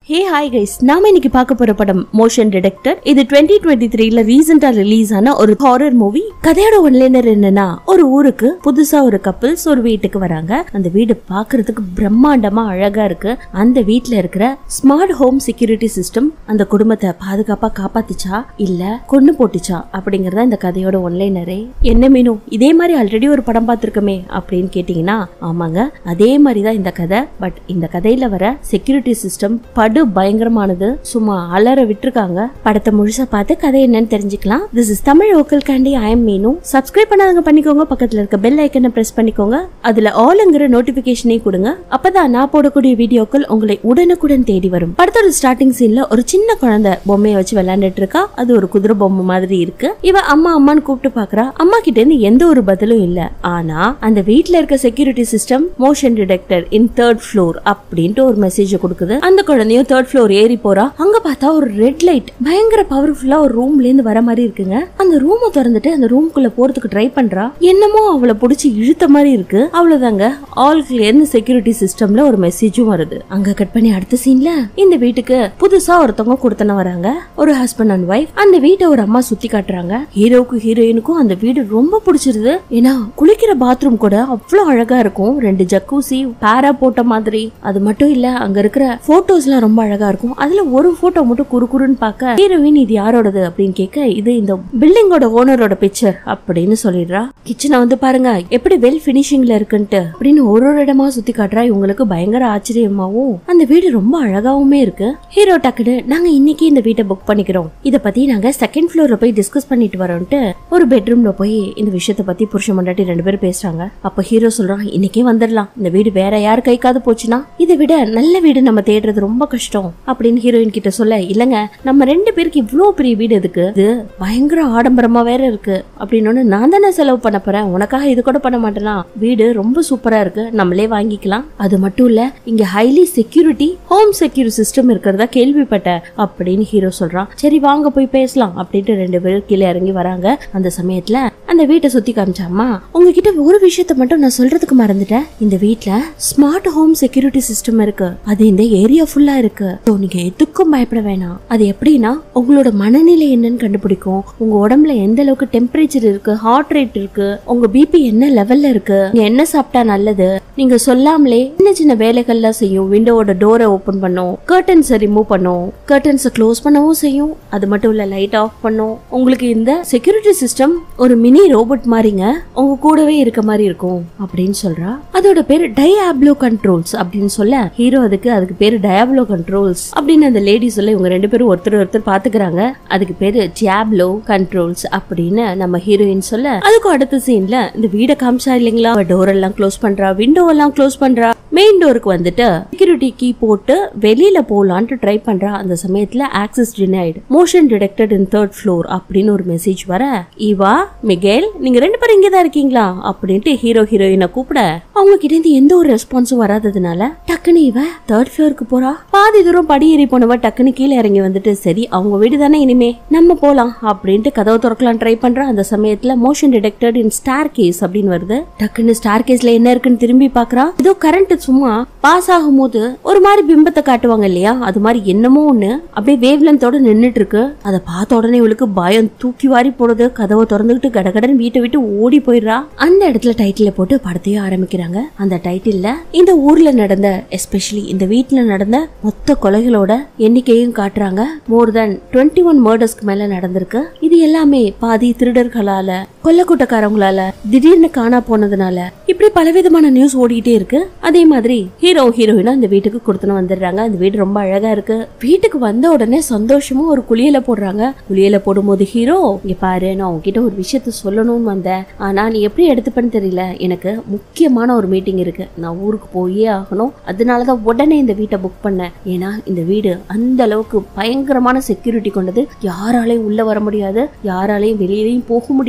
hey hi guys நாம இன்னைக்கு பார்க்க போற படம் மோஷன் டிடெக்டர் இது டுவெண்ட்டி டுவெண்ட்டி த்ரீல ரீசெண்டா ரிலீஸ் ஆன ஒரு ஹாரர் மூவி கதையோட ஒன்லைனர் என்னன்னா ஒரு ஊருக்கு புதுசா ஒரு கப்பிள்ஸ் ஒரு வீட்டுக்கு வராங்க அந்த வீடு பாக்குறதுக்கு பிரம்மாண்டமா அழகா இருக்கு அந்த வீட்ல இருக்கிற ஸ்மார்ட் ஹோம் செக்யூரிட்டி சிஸ்டம் அந்த குடும்பத்தை பாதுகாப்பா காப்பாத்துச்சா இல்ல கொண்டு போட்டுச்சா அப்படிங்கறத இந்த கதையோட ஒன்லைனரே என்ன மீனும் இதே மாதிரி ஆல்ரெடி ஒரு படம் பார்த்திருக்கோமே அப்படின்னு கேட்டீங்கன்னா ஆமாங்க அதே மாதிரி தான் இந்த கதை பட் இந்த கதையில வர செக்யூரிட்டி சிஸ்டம் படு பயங்கரமானது சும்மா அலற விட்டுருக்காங்க படத்தை முழுசா பார்த்து கதை என்னன்னு தெரிஞ்சுக்கலாம் திஸ் இஸ் தமிழ் ஓக்கல் candy I am Meenu subscribe பண்ணாதவங்க பண்ணிக்கோங்க பக்கத்துல இருக்க பெல் ஐக்கனை பிரஸ் பண்ணிக்கோங்க அதுல ஆல்ங்கிற நோட்டிபிகேஷனே கொடுங்க அப்பதான் நான் போடக்கூடிய வீடியோக்கள் உங்களை உடனுக்குடன் தேடி வரும் படத்தோட ஸ்டார்டிங் சீன்ல ஒரு சின்ன குழந்தை பொம்மையை வச்சு விளையாண்டுட்டு இருக்கா அது ஒரு குதிரை பொம்மை மாதிரி இருக்கு இவ அம்மா அம்மான்னு கூப்பிட்டு பாக்குறா அம்மா கிட்ட இருந்து எந்த ஒரு பதிலும் இல்ல ஆனா அந்த வீட்ல இருக்க security system motion detector in third floor அப்படின்ட்டு ஒரு மெசேஜ் கொடுக்குது அந்த குழந்தையும் தேர்ட் ஃப்ளோர் ஏறி போறா அங்க பார்த்தா ஒரு ரெட் லைட் பயங்கர பவர்ஃபுல்லா ஒரு ரூம்ல இருந்து வர மாதிரி இருக்குங்க அந்த ரூமை திறந்துட்டு அந்த ரூம்குள்ள போறதுக்கு ட்ரை பண்றா என்னமோ அவளை புடிச்சு இழுத்த மாதிரி இருக்கு அவ்வளவுதாங்க ஆல் கிளியர்னு செக்யூரிட்டி சிஸ்டம்ல ஒரு மெசேஜும் வருது அங்க கட் பண்ணி அடுத்த சீன்ல இந்த வீட்டுக்கு புதுசா ஒருத்தவங்க கொடுத்தன வராங்க ஒரு ஹஸ்பண்ட் அண்ட் ஒய்ஃப் அந்த வீட்டை ஒரு அம்மா சுத்தி காட்டுறாங்க ஹீரோக்கும் ஹீரோயினுக்கும் அந்த வீடு ரொம்ப பிடிச்சிருது ஏன்னா குளிக்கிற பாத்ரூம் கூட அவ்வளவு அழகா இருக்கும் ரெண்டு ஜக்கூசி பேரா போட்ட மாதிரி அது மட்டும் இல்ல அங்க இருக்கிற போட்டோஸ் எல்லாம் ரொம்ப அழகா இருக்கும் அதுல ஒரு போட்டோ மட்டும் குறு குறுன்னு பார்க்க ஹீரோயின் இது யாரோடது அப்படின்னு கேட்க இது இந்த பில்டிங்கோட ஓனரோட பிக்சர் அப்படின்னு சொல்லிடுறா கிச்சனை வந்து பாருங்க எப்படி வெல் பினிஷிங்ல இருக்குன்ட்டு அப்படின்னு ஒரு ஒரு இடமா சுத்தி காட்டுறா இவங்களுக்கு பயங்கர ஆச்சரியமாவும் அந்த வீடு ரொம்ப அழகாவுமே இருக்கு ஹீரோ டக்குனு நாங்க இன்னைக்கு இந்த வீட்டை புக் பண்ணிக்கிறோம் இத பத்தி நாங்க செகண்ட் ஃப்ளோர்ல போய் டிஸ்கஸ் பண்ணிட்டு வரோம்ட்டு ஒரு பெட்ரூம்ல போய் இந்த விஷயத்த பத்தி புருஷன் மண்டாட்டி ரெண்டு பேரும் பேசுறாங்க அப்ப ஹீரோ சொல்றான் இன்னைக்கே வந்துடலாம் இந்த வீடு வேற யார் கைக்காவது போச்சுன்னா இதை விட நல்ல வீடு நம்ம தேடுறது ரொம்ப கஷ்டம் அப்படின்னு ஹீரோயின் கிட்ட சொல்ல இல்லங்க நம்ம ரெண்டு பேருக்கு இவ்ளோ பெரிய வீடு எதுக்கு இது பயங்கர ஆடம்பரமா வேற இருக்கு அப்படின்னு நான் தானே செலவு பண்ண போறேன் உனக்காக இது கூட பண்ண மாட்டேனா வீடு ரொம்ப சூப்பரா இருக்கு நம்மளே வாங்கிக்கலாம் அது மட்டும் இல்ல இங்க highly security home security system இருக்கிறதா கேள்விப்பட்டேன் அப்படின்னு ஹீரோ சொல்றான் சரி வாங்க போய் பேசலாம் அப்படின்ட்டு ரெண்டு பேரும் கீழே இறங்கி வராங்க அந்த சமயத்துல அந்த வீட்டை சுத்தி காமிச்சாமா உங்ககிட்ட ஒரு விஷயத்த மட்டும் நான் சொல்றதுக்கு மறந்துட்டேன் இந்த வீட்ல ஸ்மார்ட் ஹோம் செக்யூரிட்டி சிஸ்டம் இருக்கு அது இந்த ஏரியா ஃபுல்லா இருக்கு So, நீங்க எதுக்கும் பயப்பட வேணாம் அது எப்படின்னா உங்களோட மனநிலை என்னன்னு கண்டுபிடிக்கும் உங்க உடம்புல எந்த அளவுக்கு டெம்பரேச்சர் இருக்கு ஹார்ட் ரேட் இருக்கு உங்க பிபி என்ன லெவல்ல இருக்கு நீங்க என்ன சாப்பிட்டா நல்லது நீங்க சொல்லாமலே சின்ன சின்ன வேலைகள்லாம் செய்யும் விண்டோவோட டோரை ஓபன் பண்ணும் கர்டன்ஸை ரிமூவ் பண்ணும் கர்டன்ஸை க்ளோஸ் பண்ணவும் செய்யும் அது மட்டும் இல்ல லைட் ஆஃப் பண்ணும் உங்களுக்கு இந்த செக்யூரிட்டி சிஸ்டம் ஒரு மினி ரோபோட் மாதிரிங்க உங்க கூடவே இருக்க மாதிரி இருக்கும் அப்படின்னு சொல்றா அதோட பேரு டயாப்ளோ கண்ட்ரோல்ஸ் அப்படின்னு சொல்ல ஹீரோ அதுக்கு அதுக்கு பேரு டயாப்ளோ கண்ட்ரோல்ஸ் அப்படின்னு அந்த லேடி சொல்ல இவங்க ரெண்டு பேரும் ஒருத்தர் ஒருத்தர் பாத்துக்கிறாங்க அதுக்கு பேரு ஜியாப்ளோ கண்ட்ரோல்ஸ் அப்படின்னு நம்ம ஹீரோயின் சொல்ல அதுக்கும் அடுத்த சீன்ல இந்த வீடை காமிச்சா இல்லைங்களா டோர் எல்லாம் க்ளோஸ் பண்றா விண்டோ எல்லாம் க்ளோஸ் பண்றா மெயின் டோருக்கு வந்துட்டு செக்யூரிட்டி கீ போட்டு வெளியில போலான்ட்டு ட்ரை பண்றா அந்த சமயத்துல access denied motion detected in third floor அப்படின்னு ஒரு மெசேஜ் வர ஈவா மிகேல் நீங்க ரெண்டு பேரும் இங்கே தான் இருக்கீங்களா அப்படின்ட்டு ஹீரோ ஹீரோயினை கூப்பிட அவங்க கிட்ட இருந்து எந்த ஒரு ரெஸ்பான்ஸும் வராததுனால டக்குன்னு இவ தேர்ட் ஃப்ளோருக்கு போறா பாதி தூரம் படி ஏறி போனவ டக்குன்னு கீழே இறங்கி வந்துட்டு சரி அவங்க வீடு தானே இனிமே நம்ம போலாம் அப்படின்ட்டு கதவை திறக்கலாம் ட்ரை பண்றா அந்த சமயத்துல motion detected in staircase அப்படின்னு வருது டக்குன்னு ஸ்டார் கேஸ்ல என்ன இருக்குன்னு திரும்பி பாக்குறா ஏதோ கரண்ட் சும்மா பாஸ் ஆகும் போது ஒரு மாதிரி பிம்பத்தை காட்டுவாங்க இல்லையா அது மாதிரி என்னமோ ஒண்ணு அப்படியே வேவ் லென்த்தோட நின்னுட்டு இருக்கு அதை பார்த்த உடனே இவளுக்கு பயம் தூக்கி வாரி போடுது கதவை திறந்துகிட்டு கடகடன் வீட்டை விட்டு ஓடி போயிடுறா அந்த இடத்துல டைட்டில போட்டு படத்தையும் ஆரம்பிக்கிறாங்க அந்த டைட்டில்ல இந்த ஊர்ல நடந்த எஸ்பெஷலி இந்த வீட்ல நடந்த மொத்த கொலைகளோட எண்ணிக்கையும் காட்டுறாங்க மோர் தென் டுவெண்ட்டி ஒன் மர்டர்ஸ்க்கு மேல நடந்திருக்கு இது எல்லாமே பாதி திருடர்களால கொல்லக்கூட்டக்காரங்களால திடீர்னு காணா போனதுனால இப்படி பலவிதமான நியூஸ் ஓடிட்டே இருக்கு அதே மாதிரி ஹீரோ ஹீரோயினும் அந்த வீட்டுக்கு கொடுத்துன்னு வந்துடுறாங்க அந்த வீடு ரொம்ப அழகா இருக்கு வீட்டுக்கு வந்த உடனே சந்தோஷமும் ஒரு குளியல போடுறாங்க குளியல போடும்போது ஹீரோ இங்க பாரு நான் உன்கிட்ட ஒரு விஷயத்த சொல்லணும்னு வந்தேன் ஆனா நீ எப்படி எடுத்துப்பேன்னு தெரியல எனக்கு முக்கியமான ஒரு மீட்டிங் இருக்கு நான் ஊருக்கு போயே ஆகணும் அதனாலதான் உடனே இந்த வீட்டை புக் பண்ணேன் ஏன்னா இந்த வீடு அந்த அளவுக்கு பயங்கரமான செக்யூரிட்டி கொண்டது யாராலையும் உள்ள வர முடியாது யாராலையும் வெளியிலையும் போக முடியாது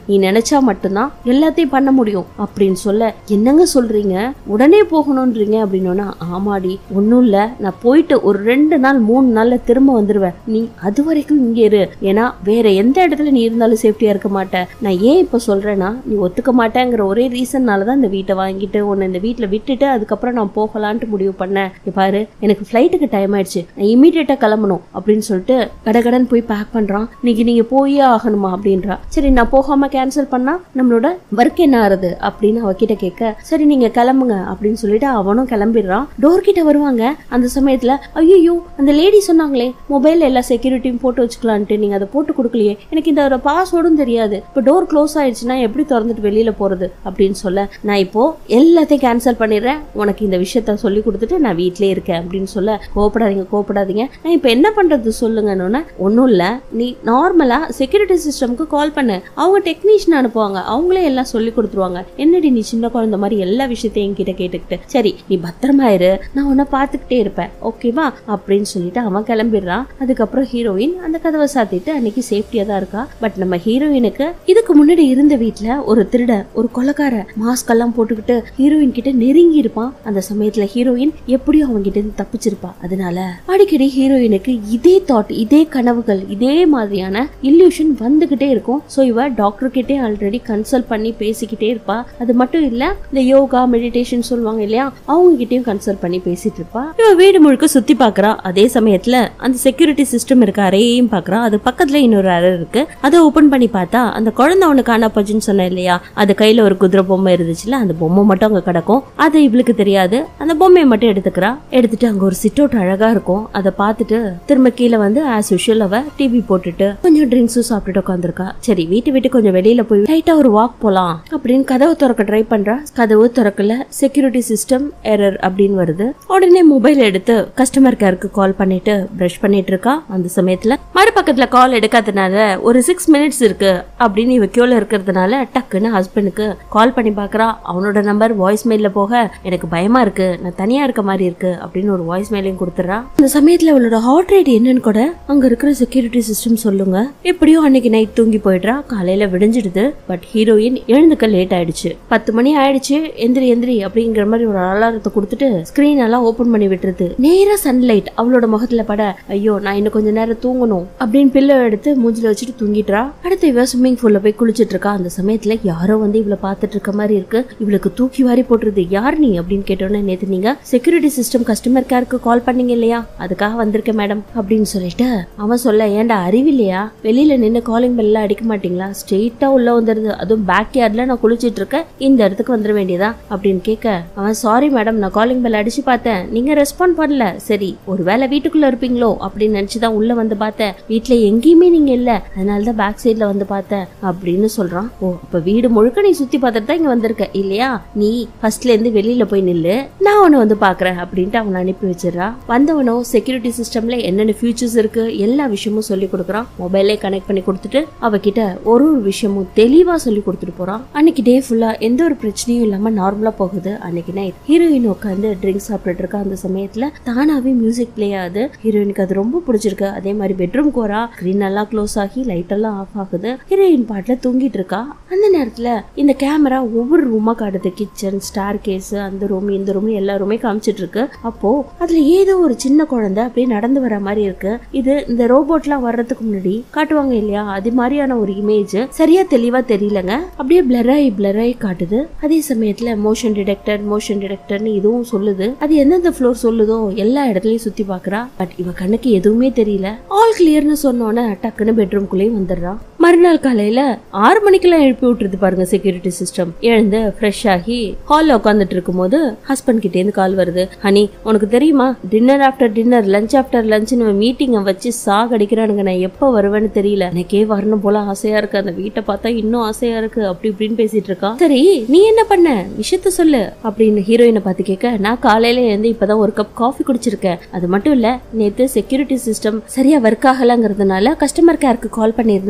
நீ நினைச்சா மட்டும்தான் எல்லாத்தையும் பண்ண முடியும் அப்படின்னு சொல்ல என்னங்க சொல்றீங்க உடனே போகணும்ன்றீங்க அப்படின்னா ஆமாடி ஒன்றும் இல்ல நான் போயிட்டு ஒரு ரெண்டு நாள் மூணு நாள்ல திரும்ப வந்துருவேன் நீ அது வரைக்கும் இங்க இரு ஏன்னா வேற எந்த இடத்துல நீ இருந்தாலும் சேஃப்டியா இருக்க மாட்ட நான் ஏன் இப்ப சொல்றேன்னா நீ ஒத்துக்க மாட்டேங்கிற ஒரே ரீசன்னால தான் இந்த வீட்டை வாங்கிட்டு உன்னை இந்த வீட்டுல விட்டுட்டு அதுக்கப்புறம் நான் போகலான்ட்டு முடிவு பண்ணேன் இங்க பாரு எனக்கு ஃப்ளைட்டுக்கு டைம் ஆயிடுச்சு நான் இமீடியட்டா கிளம்பணும் அப்படின்னு சொல்லிட்டு கடகடன் போய் பேக் பண்றான் இன்னைக்கு நீங்க போயே ஆகணுமா அப்படின்றா சரி நான் போகாம கேன்சல் பண்ணா நம்மளோட ஒர்க் என்ன ஆறுது அப்படின்னு அவகிட்ட கேட்க சரி நீங்க கிளம்புங்க அப்படின்னு சொல்லிட்டு அவனும் கிளம்பிடுறான் டோர் கிட்ட வருவாங்க அந்த சமயத்துல ஐயோ அந்த லேடி சொன்னாங்களே மொபைல்ல எல்லா செக்யூரிட்டியும் போட்டு வச்சுக்கலான்ட்டு நீங்க அதை போட்டு கொடுக்கலையே எனக்கு இந்த ஒரு பாஸ்வேர்டும் தெரியாது இப்போ டோர் க்ளோஸ் ஆயிடுச்சுன்னா எப்படி திறந்துட்டு வெளியில போறது அப்படின்னு சொல்ல நான் இப்போ எல்லாத்தையும் கேன்சல் பண்ணிடுறேன் உனக்கு இந்த விஷயத்த சொல்லி கொடுத்துட்டு நான் வீட்லயே இருக்கேன் அப்படின்னு சொல்ல கோபப்படாதீங்க கோபப்படாதீங்க நான் இப்போ என்ன பண்றது சொல்லுங்கன்னு ஒன்றும் இல்லை நீ நார்மலா செக்யூரிட்டி சிஸ்டம்க்கு கால் பண்ணு அவங்க டெக்னீஷியன் அனுப்புவாங்க அவங்களே எல்லாம் சொல்லி கொடுத்துருவாங்க என்னடி நீ சின்ன குழந்தை மாதிரி எல்லா விஷயத்தையும் என்கிட்ட கேட்டுக்கிட்டு சரி நீ பத்திரமா இரு நான் உன்னை பார்த்துக்கிட்டே இருப்பேன் ஓகேவா அப்படின்னு சொல்லிட்டு அவன் கிளம்பிடுறான் அதுக்கப்புறம் ஹீரோயின் அந்த கதவை சாத்திட்டு அன்னைக்கு சேஃப்டியா தான் இருக்கா பட் நம்ம ஹீரோயினுக்கு இதுக்கு முன்னாடி இருந்த வீட்ல ஒரு திருட ஒரு கொலக்கார மாஸ்க் எல்லாம் போட்டுக்கிட்டு ஹீரோயின் கிட்ட நெருங்கி இருப்பான் அந்த சமயத்துல ஹீரோயின் எப்படியும் அவங்க கிட்ட இருந்து தப்பிச்சிருப்பா அதனால அடிக்கடி ஹீரோயினுக்கு இதே தாட் இதே கனவுகள் இதே மாதிரியான இல்யூஷன் வந்துகிட்டே இருக்கும் சோ இவ டாக்டர் கிட்டே ஆல்ரெடி கன்சல்ட் பண்ணி பேசிக்கிட்டே இருப்பா அது மட்டும் இல்ல இந்த யோகா மெடிடேஷன் சொல்லுவாங்க இல்லையா அவங்க கிட்டயும் கன்சல்ட் பண்ணி பேசிட்டு இருப்பா இவ வீடு முழுக்க சுத்தி பாக்குறா அதே சமயத்துல அந்த செக்யூரிட்டி சிஸ்டம் இருக்க அறையையும் பாக்குறா அது பக்கத்துல இன்னொரு அறை இருக்கு அதை ஓபன் பண்ணி பார்த்தா அந்த குழந்தை ஒண்ணு காணா போச்சுன்னு சொன்னேன் இல்லையா அது கையில ஒரு குதிரை பொம்மை இருந்துச்சுல அந்த பொம்மை மட்டும் அங்க கிடக்கும் அது இவளுக்கு தெரியாது அந்த பொம்மையை மட்டும் எடுத்துக்கிறா எடுத்துட்டு அங்க ஒரு சிட் அவுட் அழகா இருக்கும் அதை பார்த்துட்டு திரும்ப கீழே வந்து ஆஸ் யூஷுவல் அவ டிவி போட்டுட்டு கொஞ்சம் ட்ரிங்க்ஸும் சாப்பிட்டுட்டு உட்காந்துருக்கா சரி வீட்டை விட்டு கொஞ்சம் வெளியில போய் லைட்டா ஒரு வாக் போலாம் அப்படின்னு கதவு திறக்க ட்ரை பண்றா கதவு திறக்கல செக்யூரிட்டி சிஸ்டம் எரர் அப்படின்னு வருது உடனே மொபைல் எடுத்து கஸ்டமர் கேருக்கு கால் பண்ணிட்டு பிரஷ் பண்ணிட்டு இருக்கா அந்த சமயத்துல மறுபக்கத்துல கால் எடுக்காதனால ஒரு சிக்ஸ் மினிட்ஸ் இருக்கு அப்படின்னு இவ கியூல இருக்கிறதுனால டக்குன்னு ஹஸ்பண்டுக்கு கால் பண்ணி பாக்குறா அவனோட நம்பர் வாய்ஸ் மெயில போக எனக்கு பயமா இருக்கு நான் தனியா இருக்க மாதிரி இருக்கு அப்படின்னு ஒரு வாய்ஸ் மெயிலையும் கொடுத்துறா அந்த சமயத்துல அவளோட ஹார்ட் ரேட் என்னன்னு கூட அங்க இருக்கிற செக்யூரிட்டி சிஸ்டம் சொல்லுங்க எப்படியோ அன்னைக்கு நைட் தூங்கி போயிடுறா காலையில விடிஞ்சிடுது பட் ஹீரோயின் எழுந்துக்க லேட் ஆயிடுச்சு பத்து மணி ஆயிடுச்சு எந்திரி எந்திரி அப்படிங்கிற மாதிரி ஒரு அலாரத்தை கொடுத்துட்டு ஸ்கிரீன் எல்லாம் ஓபன் பண்ணி விட்டுருது நேரா சன்லைட் அவளோட முகத்துல பட ஐயோ நான் இன்னும் கொஞ்ச நேரம் தூங்கணும் அப்படின்னு பில்லை எடுத்து மூஞ்சில வச்சுட்டு தூங்கிடுறா அடுத்து இவ ஸ்விம்மிங் பூல்ல போய் குளிச்சிட்டு இருக்கா அந்த சமயத்துல யாரோ வந்து இவளை பார்த்துட்டு இருக்க மாதிரி இருக்கு இவளுக்கு தூக்கி வாரி போட்டுருது யார் நீ அப்படின்னு கேட்டோன்னே நேத்து நீங்க செக்யூரிட்டி சிஸ்டம் கஸ்டமர் கேருக்கு கால் பண்ணீங்க இல்லையா அதுக்காக வந்திருக்கேன் மேடம் அப்படின்னு சொல்லிட்டு அவன் சொல்ல ஏன்டா அறிவில்லையா வெளியில நின்னு காலிங் பெல்லாம் அடிக்க மாட்டீங்களா ஸ்ட்ரெயிட்டா உள்ள வந்துருது அதுவும் பேக் யார்ட்ல நான் குளிச்சிட்டு இருக்கேன் இந்த இடத்துக்கு வந்துட வேண்டியதா அப்படின்னு கேட்க அவன் சாரி மேடம் நான் காலிங் பெல் அடிச்சு பார்த்தேன் நீங்க ரெஸ்பாண்ட் பண்ணல சரி ஒருவேளை வீட்டுக்குள்ள இருப்பீங்களோ அப்படின்னு நினைச்சுதான் உள்ள வந்து பார்த்தேன் வீட்ல எங்கேயுமே நீங்க இல்ல அதனால தான் பேக் சைட்ல வந்து பார்த்தேன் அப்படின்னு சொல்றான் ஓ அப்ப வீடு முழுக்க நீ சுத்தி பார்த்துட்டு தான் இங்க வந்திருக்க இல்லையா நீ ஃபர்ஸ்ட்ல இருந்து வெளியில போய் நில்லு நான் உன்னை வந்து பாக்குறேன் அப்படின்ட்டு அவனை அனுப்பி வச்சிடறா வந்தவனோ செக்யூரிட்டி சிஸ்டம்ல என்னென்ன ஃபியூச்சர்ஸ் இருக்கு எல்லா விஷயமும் சொல்லி கொடுக்குறான் மொபைலே கனெக்ட் பண்ணி கொடுத்துட்டு அவகிட்ட ஒரு ஒரு விஷயமும் தெளிவா சொல்லி கொடுத்துட்டு போறான் அன்னைக்கு டே ஃபுல்லா எந்த ஒரு பிரச்சனையும் இல்லாம நார்மலா போகுது அன்னைக்கு நைட் ஹீரோயின் உட்காந்து ட்ரிங்க்ஸ் சாப்பிட்டுட்டு இருக்கா அந்த சமயத்துல தானாவே மியூசிக் பிளே ஆகுது ஹீரோயினுக்கு அது ரொம்ப பிடிச்சிருக்கு அதே மாதிரி பெட்ரூம் போறா ஸ்கிரீன் எல்லாம் க்ளோஸ் ஆகி லைட் எல்லாம் ஆஃப் ஆகுது ஹீரோயின் பாட்டுல தூங்கிட்டு இருக்கா அந்த நேரத்துல இந்த கேமரா ஒவ்வொரு ரூமா காட்டுது கிச்சன் ஸ்டார் கேஸ் அந்த ரூம் இந்த ரூம் எல்லா ரூமே காமிச்சிட்டு இருக்கு அப்போ அதுல ஏதோ ஒரு சின்ன குழந்தை அப்படியே நடந்து வர மாதிரி இருக்கு இது இந்த ரோபோட்லாம் வர்றதுக்கு முன்னாடி காட்டுவாங்க இல்லையா அது மாதிரியான ஒரு இமேஜ் சரியா தெளிவா தெரியலங்க அப்படியே பிளராய் பிளராய் காட்டுது அதே சமயத்துல மோஷன் டிடெக்டர் மோஷன் டிடெக்டர்னு இதுவும் சொல்லுது அது எந்தெந்த ஃப்ளோர் சொல்லுதோ எல்லா இடத்துலயும் சுத்தி பாக்குறா பட் இவ கண்ணுக்கு எதுவுமே தெரியல ஆல் கிளியர்னு சொன்னோன்னே டக்குன்னு பெட்ரூம்குள்ளேயும் வந்துடுறா மறுநாள் காலையில ஆறு மணிக்கெல்லாம் எழுப்பி விட்டுருது பாருங்க செக்யூரிட்டி சிஸ்டம் எழுந்து ஃப்ரெஷ் ஆகி ஹால்ல உட்காந்துட்டு இருக்கும்போது ஹஸ்பண்ட் கிட்டே இருந்து கால் வருது ஹனி உனக்கு தெரியுமா dinner after dinner lunch after லஞ்ச்னு மீட்டிங்கை வச்சு சாகடிக்கிறானுங்க நான் எப்போ வருவேன்னு தெரியல எனக்கே வரணும் போல ஆசையா இருக்கு அந்த வீட்டை பார்த்தா இன்னும் ஆசையா இருக்கு அப்படி இப்படின்னு பேசிட்டு இருக்கா சரி நீ என்ன பண்ண விஷயத்த சொல்லு அப்படின்னு ஹீரோயினை பார்த்து கேட்க நான் காலையில இருந்து இப்பதான் ஒரு கப் காஃபி குடிச்சிருக்கேன் அது மட்டும் இல்ல நேத்து செக்யூரிட்டி சிஸ்டம் சரியா ஒர்க் ஆகலங்கிறதுனால கஸ்டமர் கேருக்கு கால் பண்ணியிருந்தேன் அங்க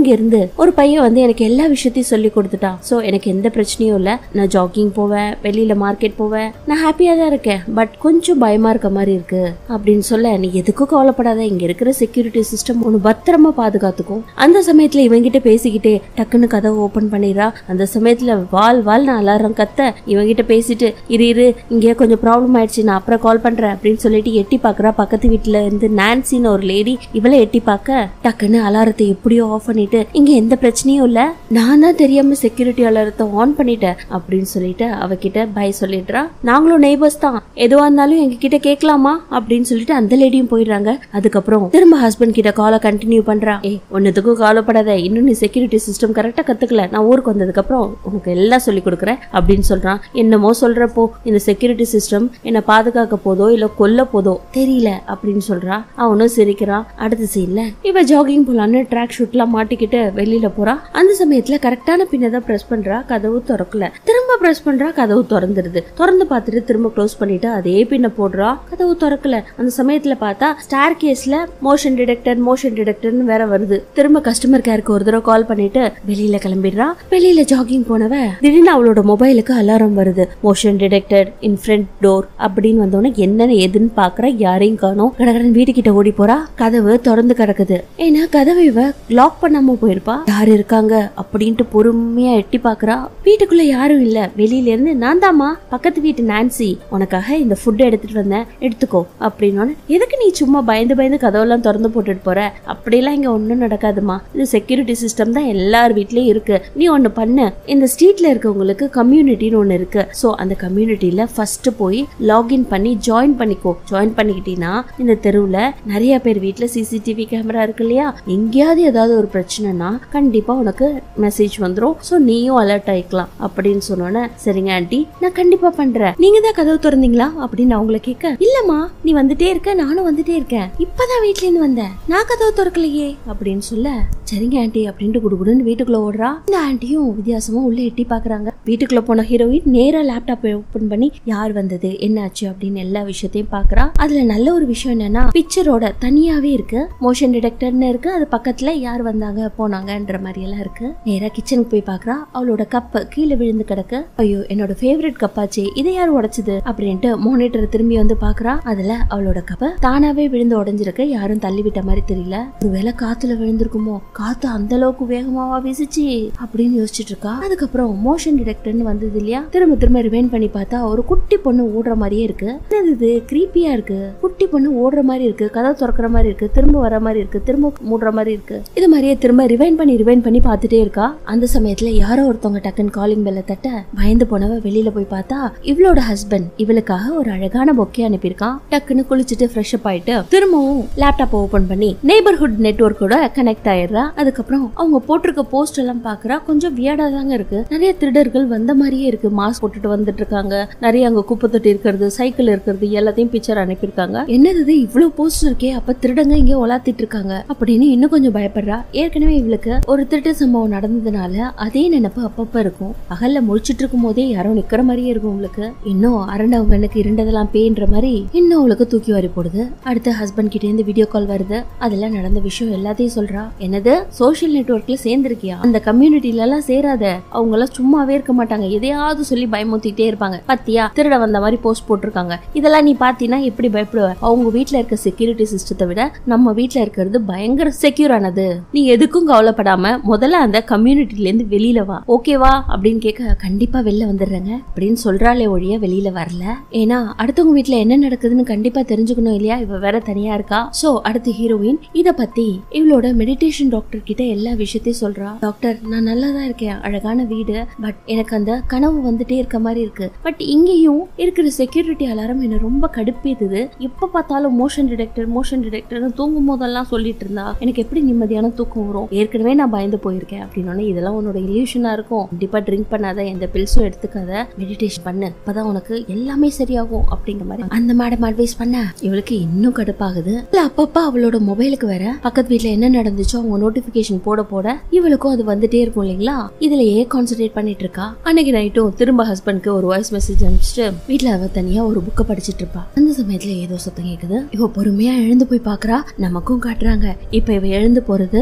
அங்க இருந்து ஒரு பையன் வந்து எனக்கு எல்லா விஷயத்தையும் சொல்லி கொடுத்துட்டான் சோ எனக்கு எந்த பிரச்சனையும் இல்ல நான் ஜாகிங் போவேன் வெளியில மார்க்கெட் போவேன் நான் ஹாப்பியா தான் இருக்கேன் பட் கொஞ்சம் பயமா இருக்க மாதிரி இருக்கு அப்படின்னு சொல்ல நீ எதுக்கும் கவலைப்படாத இங்க இருக்கிற செக்யூரிட்டி சிஸ்டம் ஒன்னு பத்திரமா பாதுகாத்துக்கும் அந்த சமயத்துல இவங்கிட்ட பேசிக்கிட்டே டக்குன்னு கதவை ஓபன் பண்ணிடுறா அந்த சமயத்துல வால் வால் நான் அலாரம் கத்த இவங்கிட்ட பேசிட்டு இரு இரு இங்கே கொஞ்சம் ப்ராப்ளம் ஆயிடுச்சு நான் அப்புறம் கால் பண்றேன் அப்படின்னு சொல்லிட்டு எட்டி பாக்குறா பக்கத்து வீட்டுல இருந்து நான்சின்னு ஒரு லேடி இவளை எட்டி பார்க்க டக்குன்னு அலாரத்தை எப்படியோ ஆஃப் பண்ணிட்டு இங்க எந்த பிரச்சனையும் இல்ல நான் தான் தெரியாம செக்யூரிட்டி அலாரத்தை ஆன் பண்ணிட்டேன் அப்படின்னு சொல்லிட்டு அவகிட்ட பை சொல்லிடுறா நாங்களும் நெய்பர்ஸ் தான் எதுவா இருந்தாலும் எங்க கிட்ட கேட்கலாமா அப்படின்னு சொல்லிட்டு அந்த லேடியும் போயிடுறாங்க அதுக்கப்புறம் திரும்ப ஹஸ்பண்ட் கிட்ட காலை கண்டினியூ பண்றா ஏ ஒன்னதுக்கும் கவலைப்படாத இன்னும் நீ செக்யூரிட்டி சிஸ்டம் கரெக்டா கத்துக்கல நான் ஊருக்கு வந்ததுக்கு அப்புறம் உனக்கு எல்லாம் சொல்லி கொடுக்குறேன் அப்படின்னு சொல்றான் என்னமோ சொல்றப்போ இந்த செக்யூரிட்டி சிஸ்டம் என்ன பாதுகாக்க போதோ இல்ல கொல்ல போதோ தெரியல அப்படின்னு சொல்றா அவனும் சிரிக்கிறான் அடுத்த சீன்ல இவ ஜாகிங் போலான்னு ட்ராக் ஷூட்லாம் மாட்டிக்கிட்டு வெளியில போறா அந்த சமயத்துல கரெக்டான பின்னை தான் பிரஸ் பண்றா கதவு திறக்கல திரும்ப பிரஸ் பண்றா கதவு திறந்துருது திறந்து பார்த்துட்டு திரும்ப க்ளோஸ் பண்ணிட்டு அதே பின்ன போடுறா கதவு திறக்கல அந்த சமயத்துல பார்த்தா ஸ்டார் கேஸ்ல மோஷன் டிடெக்டர் மோஷன் டிடெக்டர்னு வேற வருது திரும்ப கஸ்டமர் கேருக்கு ஒரு தடவை கால் பண்ணிட்டு வெளியில கிளம்பிடுறா வெளியில ஜாகிங் போனவ திடீர்னு அவளோட மொபைலுக்கு அலாரம் வருது motion detector in front door அப்படின்னு வந்தோடனே என்னன்னு எதுன்னு பாக்குற யாரையும் காணோம் கடகடன் வீட்டுக்கிட்ட ஓடி போறா கதவு திறந்து கிடக்குது ஏன்னா கதவை இவ லாக் பண்ணாம போயிருப்பா யாரு இருக்காங்க அப்படின்ட்டு பொறுமையா எட்டி பாக்குறா வீட்டுக்குள்ள யாரும் இல்ல வெளியில இருந்து நான் தாமா பக்கத்து வீட்டு நான்சி உனக்காக இந்த ஃபுட் எடுத்துட்டு வந்தேன் எடுத்துக்கோ அப்படின்னு எதுக்கு நீ சும்மா பயந்து பயந்து கதவெல்லாம் திறந்து போட்டுட்டு போற அப்படிலாம் இங்க ஒண்ணும் நடக்காதுமா இது செக்யூரிட்டி சிஸ்டம் தான் எல்லார் வீட்லயும் இருக்கு நீ ஒண்ணு பண்ணு இந்த ஸ்ட்ரீட்ல இருக்கவங்களுக்கு கம்யூனிட்டின்னு ஒண்ணு இருக்கு சோ அந்த கம்யூனிட்டில ஃபர்ஸ்ட் போய் லாகின் பண்ணி ஜாயின் பண்ணிக்கோ ஜாயின் பண்ணிக்கிட்டீங்கன்னா இந்த தெருவுல நிறைய பேர் வீட்ல சிசிடிவி கேமரா இருக்கு இல்லையா எங்கேயாவது ஏதாவது ஒரு பிரச்சனைனா கண்டிப்பா உனக்கு மெசேஜ் வந்துரும் சோ நீயும் அலர்ட் ஆயிக்கலாம் அப்படின்னு சொன்னோன்னே சரிங்க ஆண்டி நான் கண்டிப்பா பண்றேன் நீங்க தான் கதவு திறந்தீங்களா அப்படின்னு அவங்கள கேட்க இல்லம்மா நீ வந்துட்டே இருக்க நானும் வந்துட்டே இருக்கேன் இப்பதான் வீட்ல இருந்து வந்தேன் நான் கதவு திறக்கலையே அப்படின்னு சொல்ல சரிங்க ஆண்டி அப்படின்ட்டு குடுகுடுன்னு வீட்டுக்குள்ள ஓடுறா இந்த ஆண்டியும் வித்தியாசமா உள்ள எட்டி பாக்குறாங்க வீட்டுக்குள்ள போன ஹீரோயின் நேரா லேப்டாப் ஓபன் பண்ணி யார் வந்தது என்னாச்சு அப்படின்னு எல்லா விஷயத்தையும் பாக்குறா அதுல நல்ல ஒரு விஷயம் என்னன்னா பிக்சரோட தனியாவே இருக்கு மோஷன் டிடெக்டர்னு இருக்கு அது பக்கத்துல யார் வந்தாங்க போனாங்கன்ற மாதிரி எல்லாம் இருக்கு நேரா கிச்சனுக்கு போய் பாக்குறா அவளோட கப் கீழே விழுந்து கிடக்கு ஐயோ என்னோட ஃபேவரட் கப்பாச்சே இதை யார் உடைச்சது அப்படின்ட்டு மானிட்டர் திரும்பி வந்து பாக்குறா அதுல அவளோட கப்ப தானாவே விழுந்து உடைஞ்சிருக்கு யாரும் தள்ளி விட்ட மாதிரி தெரியல ஒருவேளை காத்துல விழுந்திருக்குமோ காத்து அந்த அளவுக்கு வேகமாவா வீசுச்சு அப்படின்னு யோசிச்சுட்டு இருக்கா அதுக்கப்புறம் மோஷன் டிடெக்டர்னு வந்தது இல்லையா திரும்ப திரும்ப ரிவைன் பண்ணி பார்த்தா ஒரு குட்டி பொண்ணு ஓடுற மாதிரியே இருக்கு என்னது இது கிரீப்பியா இருக்கு குட்டி பொண்ணு ஓடுற மாதிரி இருக்கு கதவு திறக்கிற மாதிரி இருக்கு திரும்ப வர மாதிரி இருக்கு திரும்ப மூடுற மாதிரி இருக்கு இது மாதிரியே திரும்ப ரிவைன் பண்ணி ரிவைன் பண்ணி பார்த்துட்டே இருக்கா அந்த சமயத்துல யாரோ ஒருத்தவங்க டக்குன்னு காலிங் பெல்ல தட்ட பயந்து போனவ வெளியில போய் பார்த்தா இவளோட ஹஸ்பண்ட் இவளுக்காக ஒரு அழகான பொக்கே அனுப்பியிருக்கான் டக்குன்னு குளிச்சுட்டு ஃப்ரெஷ் அப் ஆயிட்டு திரும்பவும் லேப்டாப் ஓபன் பண்ணி நெய்பர்ஹுட் நெட்ஒர்க்கோட கனெக்ட் ஆயிடுறா அதுக்கப்புறம் அவங்க போட்டிருக்க போஸ்ட் எல்லாம் பாக்குறா கொஞ்சம் வியடா தாங்க இருக்கு நிறைய திருடர்கள் வந்த மாதிரியே இருக்கு மாஸ்க் போட்டுட்டு வந்துட்டு இருக்காங்க நிறைய அங்க குப்பை தொட்டி இருக்கிறது சைக்கிள் இருக்கிறது எல்லாத்தையும் பிக்சர் அனுப்பியிருக்காங்க என்னது இது இவ்வளவு போஸ்ட் இருக்கே அப்ப திருடங்க இங்க உலாத்திட்டு இருக்காங்க அப்படின்னு இன்னும் கொஞ்சம் பயப்படுறா ஏற்கனவே இவளுக்கு ஒரு திருட்டு சம்பவம் நடந்ததுனால அதே நினைப்பு அப்பப்ப இருக்கும் பகல்ல முழிச்சிட்டு இருக்கும் போதே யாரோ நிக்கிற மாதிரியே இருக்கும் உங்களுக்கு இன்னும் அரண்டவங்க கண்ணுக்கு இருண்டதெல்லாம் பேன்ற மாதிரி இன்னும் அவளுக்கு தூக்கி வாரி போடுது அடுத்து ஹஸ்பண்ட் கிட்ட இருந்து வீடியோ கால் வருது அதுல நடந்த விஷயம் எல்லாத்தையும் சொல்றா என்னது சோஷியல் நெட்வொர்க்ல சேர்ந்திருக்கியா அந்த கம்யூனிட்டில எல்லாம் சேராத அவங்க எல்லாம் சும்மாவே இருக்க மாட்டாங்க எதையாவது சொல்லி பயமுத்திட்டே இருப்பாங்க பத்தியா திருட வந்த மாதிரி போஸ்ட் போட்டிருக்காங்க இதெல்லாம் நீ பாத்தீங்கன்னா எப்படி பயப்படுவ அவங்க வீட்ல இருக்க செக்யூரிட்டி சிஸ்டத்தை விட நம்ம வீட்ல இருக்கிறது பயங்கர செக்யூர் ஆனது நீ எதுக்கும் கவலைப்படாம முதல்ல அந்த கம்யூனிட்டில இருந்து வெளியில வா ஓகேவா அப்படின்னு கேட்க கண்டிப்பா வெளில வந்துடுறேங்க அப்படின்னு சொல்றாளே ஒழிய வெளியில வரல ஏன்னா அடுத்தவங்க வீட்ல என்ன நடக்குதுன்னு கண்டிப்பா தெரிஞ்சுக்கணும் இல்லையா இவ வேற தனியா இருக்கா சோ அடுத்து ஹீரோயின் இத பத்தி இவளோட மெடிடேஷன் டாக்டர் கிட்ட எல்லா விஷயத்தையும் சொல்றா டாக்டர் நான் நல்லா தான் இருக்கேன் அழகான வீடு பட் எனக்கு அந்த கனவு வந்துட்டே இருக்க மாதிரி இருக்கு பட் இங்கேயும் இருக்கிற செக்யூரிட்டி அலாரம் என்ன ரொம்ப கடுப்பேத்துது எப்ப பார்த்தாலும் மோஷன் டிடெக்டர் மோஷன் டிடெக்டர்னு தூங்கும் போதெல்லாம் சொல்லிட்டு இருந்தா எனக்கு எப்படி நிம்மதியான தூக்கம் வரும் ஏற்கனவே நான் பயந்து போயிருக்கேன் அப்படின்னு இதெல்லாம் உன்னோட இல்யூஷனா இருக்கும் கண்டிப்பா ட்ரிங்க் பண்ணாத எந்த பில்ஸும் எடுத்துக்காத மெடிடேஷன் பண்ணு அப்பதான் உனக்கு எல்லாமே சரியாகும் அப்படிங்கிற மாதிரி அந்த மேடம் அட்வைஸ் பண்ண இவளுக்கு இன்னும் கடுப்பாகுது இல்ல அப்பப்ப அவளோட மொபைலுக்கு வேற பக்கத்து வீட்ல என்ன நடந்துச்சோ அவங்க நோட்டிபிகேஷன் போட போட இவளுக்கும் அது வந்துட்டே இருக்கும் இல்லைங்களா இதுலயே கான்சென்ட்ரேட் பண்ணிட்டு இருக்கா அன்னைக்கு நைட்டும் திரும்ப ஹஸ்பண்ட்க்கு ஒரு வாய்ஸ் மெசேஜ் அனுப்பிச்சிட்டு வீட்ல அவ தனியா ஒரு புக்கை படிச்சிட்டு இருப்பா அந்த சமயத்துல ஏதோ சத்தம் கேக்குது இவ பொறுமையா எழுந்து போய் பாக்குறா நமக்கும் காட்டுறாங்க இப்ப இவ எழுந்து போறது கனவுல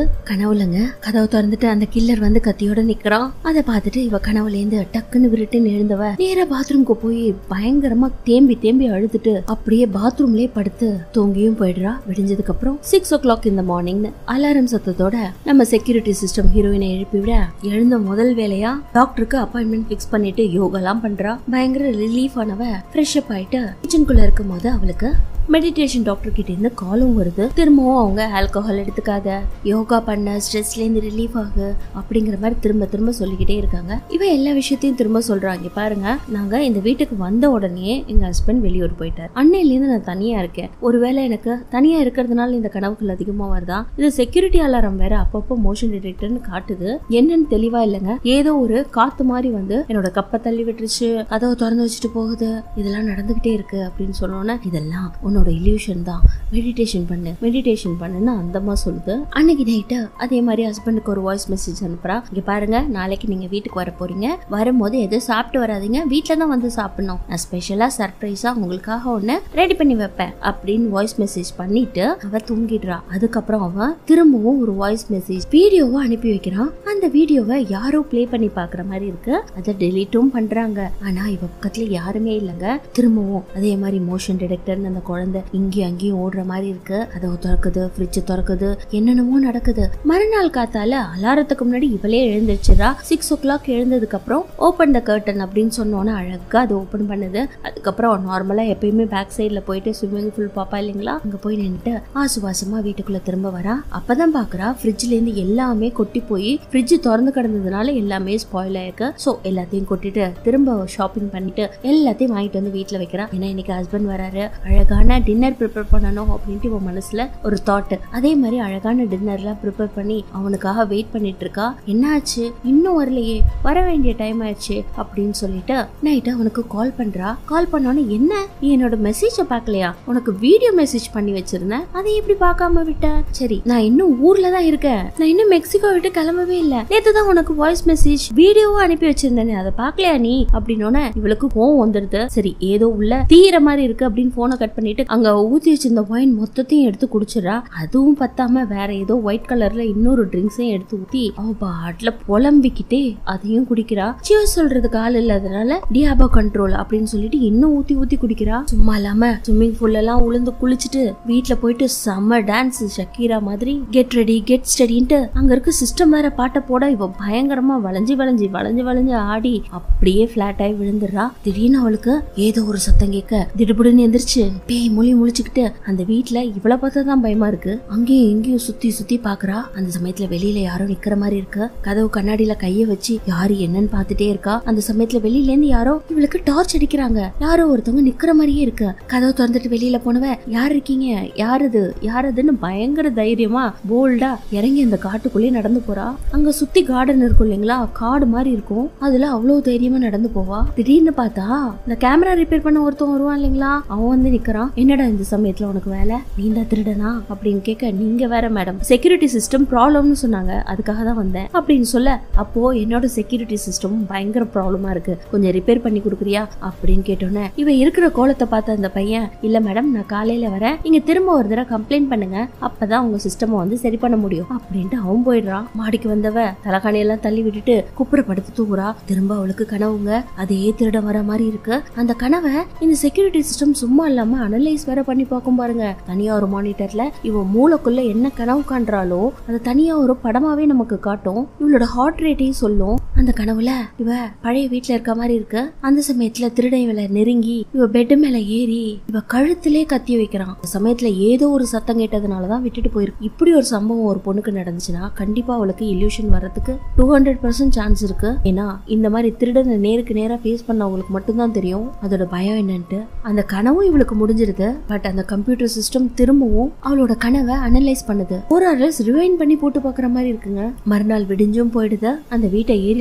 கனவுலங்க கதவை திறந்துட்டு அந்த கில்லர் வந்து கத்தியோட நிக்கிறான் அதை பார்த்துட்டு இவ கனவுல இருந்து டக்குன்னு விருட்டுன்னு எழுந்தவ நேரா பாத்ரூம்க்கு போய் பயங்கரமா தேம்பி தேம்பி அழுதுட்டு அப்படியே பாத்ரூம்லயே படுத்து தூங்கியும் போயிடுறா விடிஞ்சதுக்கு அப்புறம் சிக்ஸ் ஓ கிளாக் இந்த மார்னிங் அலாரம் சத்தத்தோட நம்ம செக்யூரிட்டி சிஸ்டம் ஹீரோயினை எழுப்பி விட எழுந்த முதல் வேலையா டாக்டருக்கு அப்பாயின்மெண்ட் ஃபிக்ஸ் பண்ணிட்டு யோகாலாம் பண்றா பயங்கர ரிலீஃப் ஆனவ ஃப்ரெஷ் அப் ஆயிட்டு கிச்சனுக்குள்ள இருக்கும் போது அவளுக்கு மெடிடேஷன் டாக்டர் கிட்ட இருந்து காலும் வருது திரும்பவும் அவங்க ஆல்கஹால் எடுத்துக்காத யோகா பண்ண ஸ்ட்ரெஸ்ல இருந்து ரிலீஃப் ஆகு அப்படிங்கிற மாதிரி திரும்ப திரும்ப சொல்லிக்கிட்டே இருக்காங்க இவ எல்லா விஷயத்தையும் திரும்ப சொல்றாங்க பாருங்க நாங்க இந்த வீட்டுக்கு வந்த உடனே எங்க ஹஸ்பண்ட் வெளியூர் போயிட்டார் அன்னையில இருந்து நான் தனியா இருக்கேன் ஒருவேளை எனக்கு தனியா இருக்கிறதுனால இந்த கனவுகள் அதிகமா வருதா இது செக்யூரிட்டி அலாரம் வேற அப்பப்போ மோஷன் டிடெக்டர்னு காட்டுது என்னன்னு தெளிவா இல்லைங்க ஏதோ ஒரு காத்து மாதிரி வந்து என்னோட கப்பை தள்ளி விட்டுருச்சு கதவை திறந்து வச்சுட்டு போகுது இதெல்லாம் நடந்துகிட்டே இருக்கு அப்படின்னு சொன்னோன்னே இதெல்லாம் உன்னோட இல்யூஷன் தான் மெடிடேஷன் பண்ணு மெடிடேஷன் பண்ணுன்னு அந்தமா சொல்லுது அன்னைக்கு நைட்டு அதே மாதிரி ஹஸ்பண்டுக்கு ஒரு வாய்ஸ் மெசேஜ் அனுப்புறா இங்க பாருங்க நாளைக்கு நீங்க வீட்டுக்கு வர போறீங்க வரும்போது எதுவும் சாப்பிட்டு வராதீங்க வீட்ல தான் வந்து சாப்பிடணும் நான் ஸ்பெஷலா சர்ப்ரைஸா உங்களுக்காக ஒண்ணு ரெடி பண்ணி வைப்பேன் அப்படின்னு வாய்ஸ் மெசேஜ் பண்ணிட்டு அவ தூங்கிடுறா அதுக்கப்புறம் அவன் திரும்பவும் ஒரு வாய்ஸ் மெசேஜ் வீடியோவை அனுப்பி வைக்கிறான் அந்த வீடியோவை யாரோ ப்ளே பண்ணி பாக்குற மாதிரி இருக்கு அதை டெலீட்டும் பண்றாங்க ஆனா இவ பக்கத்துல யாருமே இல்லைங்க திரும்பவும் அதே மாதிரி மோஷன் டிடெக்டர்னு அந்த குழந்தை இங்கேயும் அங்கேயும் ஓடுற மாதிரி இருக்கு அதை திறக்குது ஃப்ரிட்ஜ் திறக்குது என்னென்னமோ நடக்குது மறுநாள் காத்தால அலாரத்துக்கு முன்னாடி இவளே எழுந்திருச்சிடா சிக்ஸ் ஓ கிளாக் எழுந்ததுக்கு அப்புறம் ஓப்பன் த கர்டன் அப்படின்னு சொன்னோன்னே அழகா அது ஓப்பன் பண்ணுது அதுக்கப்புறம் நார்மலா எப்பயுமே பேக் சைட்ல போயிட்டு ஸ்விம்மிங் பூல் பாப்பா இல்லைங்களா அங்க போய் நின்னுட்டு ஆசுவாசமா வீட்டுக்குள்ள திரும்ப வரா அப்பதான் பாக்குறா ஃப்ரிட்ஜ்ல இருந்து எல்லாமே கொட்டி போய் ஃப்ரிட்ஜ் திறந்து கிடந்ததுனால எல்லாமே ஸ்பாயில் ஆயிருக்கு ஸோ எல்லாத்தையும் கொட்டிட்டு திரும்ப ஷாப்பிங் பண்ணிட்டு எல்லாத்தையும் வாங்கிட்டு வந்து வீட்டுல வைக்கிறா ஏன்னா இன்னைக்கு ஹஸ்பண்ட் வராரு அழகான டின்னர் ப்ரிப்பேர் பண்ணணும் அப்படின்ட்டு இவன் மனசுல ஒரு தாட் அதே மாதிரி அழகான டின்னர்லாம் ப்ரிப்பேர் பண்ணி அவனுக்காக வெயிட் பண்ணிட்டு இருக்கா என்னாச்சு இன்னும் வரலையே வர வேண்டிய டைம் ஆயிடுச்சு அப்படின்னு சொல்லிட்டு நைட்டு அவனுக்கு கால் பண்றா கால் பண்ணோன்னு என்ன நீ என்னோட மெசேஜ பார்க்கலையா உனக்கு வீடியோ மெசேஜ் பண்ணி வச்சிருந்தேன் அதை எப்படி பார்க்காம விட்ட சரி நான் இன்னும் ஊர்ல தான் இருக்கேன் நான் இன்னும் மெக்சிகோ விட்டு கிளம்பவே இல்ல நேத்து தான் உனக்கு வாய்ஸ் மெசேஜ் வீடியோவும் அனுப்பி வச்சிருந்தேனே அதை பார்க்கலையா நீ அப்படின்னோட இவளுக்கு கோவம் வந்துருது சரி ஏதோ உள்ள தீர மாதிரி இருக்கு அப்படின்னு போனை கட் பண்ணிட்டு அங்க ஊத்தி வச்சிருந்த ஒயின் மொத்தத்தையும் எடுத்து குடிச்சிடறா அதுவும் பத்தாம வேற ஏதோ ஒயிட் கலர்ல இன்னொரு ட்ரிங்க்ஸையும் எடுத்து ஊத்தி அவ பாட்டுல புலம்பிக்கிட்டே அதையும் குடிக்கிறா சியர் சொல்றதுக்கு ஆள் இல்லாதனால டியாபா கண்ட்ரோல் அப்படின்னு சொல்லிட்டு இன்னும் ஊத்தி ஊத்தி குடிக்கிறா சும்மா இல்லாம ஸ்விம்மிங் பூல் எல்லாம் உளுந்து குளிச்சுட்டு வீட்ல போயிட்டு செம்ம டான்ஸ் ஷக்கீரா மாதிரி கெட் ரெடி கெட் ஸ்டடின்ட்டு அங்க இருக்க சிஸ்டம் வேற பாட்டை போட இவ பயங்கரமா வளைஞ்சு வளைஞ்சு வளைஞ்சு வளைஞ்சு ஆடி அப்படியே பிளாட் ஆகி விழுந்துடுறா திடீர்னு அவளுக்கு ஏதோ ஒரு சத்தம் கேட்க திடுபுடுன்னு எந்திரிச்சு பேய் மொழி முழிச்சுக்கிட்டு அந்த வீட்ல இவள பார்த்தா தான் பயமா இருக்கு அங்கேயும் இங்கேயும் சுத்தி சுத்தி பாக்குறா அந்த சமயத்துல வெளியில யாரோ நிக்கிற மாதிரி இருக்கு கதவு கண்ணாடியில கைய வச்சு யாரு என்னன்னு பாத்துட்டே இருக்கா அந்த சமயத்துல வெளியில இருந்து யாரோ இவளுக்கு டார்ச் அடிக்கிறாங்க யாரோ ஒருத்தவங்க நிக்கிற மாதிரியே இருக்கு கதவு திறந்துட்டு வெளியில போனவ யார் இருக்கீங்க யார் இது யார் இதுன்னு பயங்கர தைரியமா போல்டா இறங்கி அந்த காட்டுக்குள்ளேயே நடந்து போறா அங்க சுத்தி கார்டன் இருக்கும் இல்லைங்களா காடு மாதிரி இருக்கும் அதுல அவ்வளவு தைரியமா நடந்து போவா திடீர்னு பார்த்தா இந்த கேமரா ரிப்பேர் பண்ண ஒருத்தன் வருவான் இல்லைங்களா அவன் வந்து நிக்கிறான் என்னடா இந்த சமயத்துல உனக்கு வேலை நீ தான் திருடனா அப்படின்னு கேட்க நீங்க வேற மேடம் செக்யூரிட்டி சிஸ்டம் ப்ராப்ளம்னு சொன்னாங்க அதுக்காக தான் வந்தேன் அப்படின்னு சொல்ல அப்போ என்னோட செக்யூரிட்டி சிஸ்டம் பயங்கர ப்ராப்ளமா இருக்கு கொஞ்சம் ரிப்பேர் பண்ணி கொடுக்குறியா அப்படின்னு கேட்டோன்னே இவ இருக்கிற கோலத்தை பார்த்த அந்த பையன் இல்ல மேடம் நான் காலையில வரேன் நீங்க திரும்ப ஒரு தடவை கம்ப்ளைண்ட் பண்ணுங்க அப்பதான் உங்க சிஸ்டம் வந்து சரி பண்ண முடியும் அப்படின்ட்டு அவன் போயிடுறான் மாடிக்கு வந்தவ தலைகாணி எல்லாம் தள்ளி விட்டுட்டு குப்புற படுத்து தூங்குறா திரும்ப அவளுக்கு கனவுங்க அதே திருட வர மாதிரி இருக்கு அந்த கனவை இந்த செக்யூரிட்டி சிஸ்டம் சும்மா இல்லாம அனலைஸ் வேற பண்ணி பார்க்கும் பாருங்க தனியா ஒரு மானிட்டர்ல இவ மூளைக்குள்ள என்ன கனவு காண்றாளோ அது தனியா ஒரு படமாவே நமக்கு காட்டும் இவளோட ஹார்ட் ரேட்டையும் சொல்லும் அந்த கனவுல இவ பழைய வீட்ல இருக்க மாதிரி இருக்கு அந்த சமயத்துல திருடன் இவளை நெருங்கி இவ பெட் மேல ஏறி இவ கழுத்திலே கத்தி வைக்கிறான் அந்த சமயத்துல ஏதோ ஒரு சத்தம் கேட்டதுனாலதான் விட்டுட்டு போயிருக்கு இப்படி ஒரு சம்பவம் ஒரு பொண்ணுக்கு நடந்துச்சுன்னா கண்டிப்பா அவளுக்கு இல்யூஷன் வர்றதுக்கு டூ ஹண்ட்ரட் பர்சன்ட் சான்ஸ் இருக்கு ஏன்னா இந்த மாதிரி திருடனை நேருக்கு நேரா ஃபேஸ் பண்ணவங்களுக்கு மட்டும்தான் தெரியும் அதோட பயம் என்னன்ட்டு அந்த கனவும் இவளுக்கு முடிஞ்சிருது பட் அந்த கம்ப்யூட்டர் சிஸ்டம் திரும்பவும் அவளோட கனவை அனலைஸ் பண்ணுது ஒரு அரஸ் ரிவைன் பண்ணி போட்டு பாக்குற மாதிரி இருக்குங்க மறுநாள் விடிஞ்சும் போயிடுது அந்த வீட்டை ஏரியல்